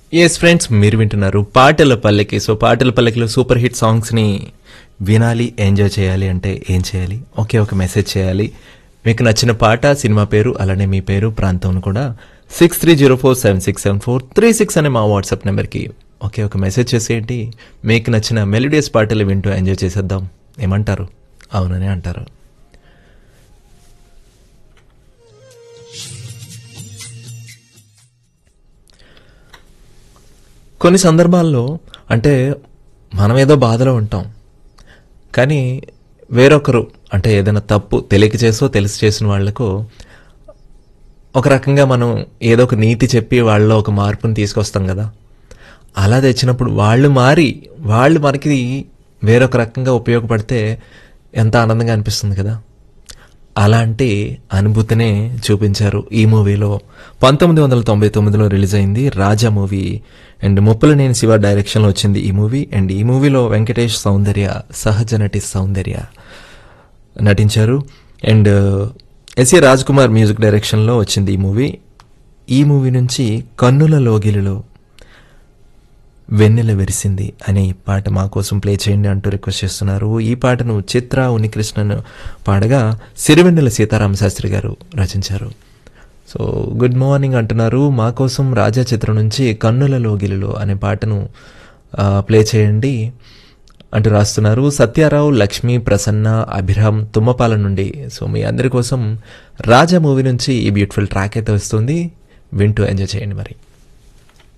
yes friends మీరు వింటున్నారు పాటల పల్లెకి సో పాటల పల్లెకిలో సూపర్ హిట్ సాంగ్స్ని వినాలి ఎంజాయ్ చేయాలి అంటే ఏం చేయాలి ఒకే ఒక మెసేజ్ చేయాలి మీకు నచ్చిన పాట సినిమా పేరు అలానే మీ పేరు ప్రాంతం కూడా six three zero four seven six seven four three six అనే మా వాట్సాప్ నెంబర్కి ఒకే ఒక మెసేజ్ చేసేయండి మీకు నచ్చిన మెలోడియస్ పాటలు వింటూ ఎంజాయ్ చేసేద్దాం ఏమంటారు అవుననే అంటారు కొన్ని సందర్భాల్లో అంటే మనం ఏదో బాధలో ఉంటాం కానీ వేరొకరు అంటే ఏదైనా తప్పు తెలియక చేసో తెలిసి చేసిన వాళ్లకు ఒక రకంగా మనం ఏదో ఒక నీతి చెప్పి వాళ్ళలో ఒక మార్పుని తీసుకొస్తాం కదా అలా తెచ్చినప్పుడు వాళ్ళు మారి వాళ్ళు మనకి వేరొక రకంగా ఉపయోగపడితే ఎంత ఆనందంగా అనిపిస్తుంది కదా అలాంటి అనుభూతినే చూపించారు ఈ మూవీలో పంతొమ్మిది వందల తొంభై తొమ్మిదిలో రిలీజ్ అయింది రాజా మూవీ అండ్ ముప్పలనేని శివ డైరెక్షన్లో వచ్చింది ఈ మూవీ అండ్ ఈ మూవీలో వెంకటేష్ సౌందర్య సహజ నటి సౌందర్య నటించారు and S A Raj Kumar music డైరెక్షన్లో వచ్చింది ఈ మూవీ ఈ మూవీ నుంచి కన్నుల లోగిలిలో వెన్నెల వెరిసింది అనే ఈ పాట మా కోసం ప్లే చేయండి అంటూ రిక్వెస్ట్ చేస్తున్నారు ఈ పాటను చిత్ర ఉనికృష్ణన్ పాడగా సిరివెన్నెల సీతారామ శాస్త్రి గారు రచించారు సో గుడ్ మార్నింగ్ అంటున్నారు మా కోసం రాజా చిత్రం నుంచి కన్నుల లోగిలిలో అనే పాటను ఆ, ప్లే చేయండి అంటూ రాస్తున్నారు సత్యారావు లక్ష్మి ప్రసన్న అభిరామ్ తుమ్మపాల నుండి సో మీ అందరి కోసం రాజా మూవీ నుంచి ఈ బ్యూటిఫుల్ ట్రాక్ అయితే వస్తుంది వింటూ ఎంజాయ్ చేయండి మరి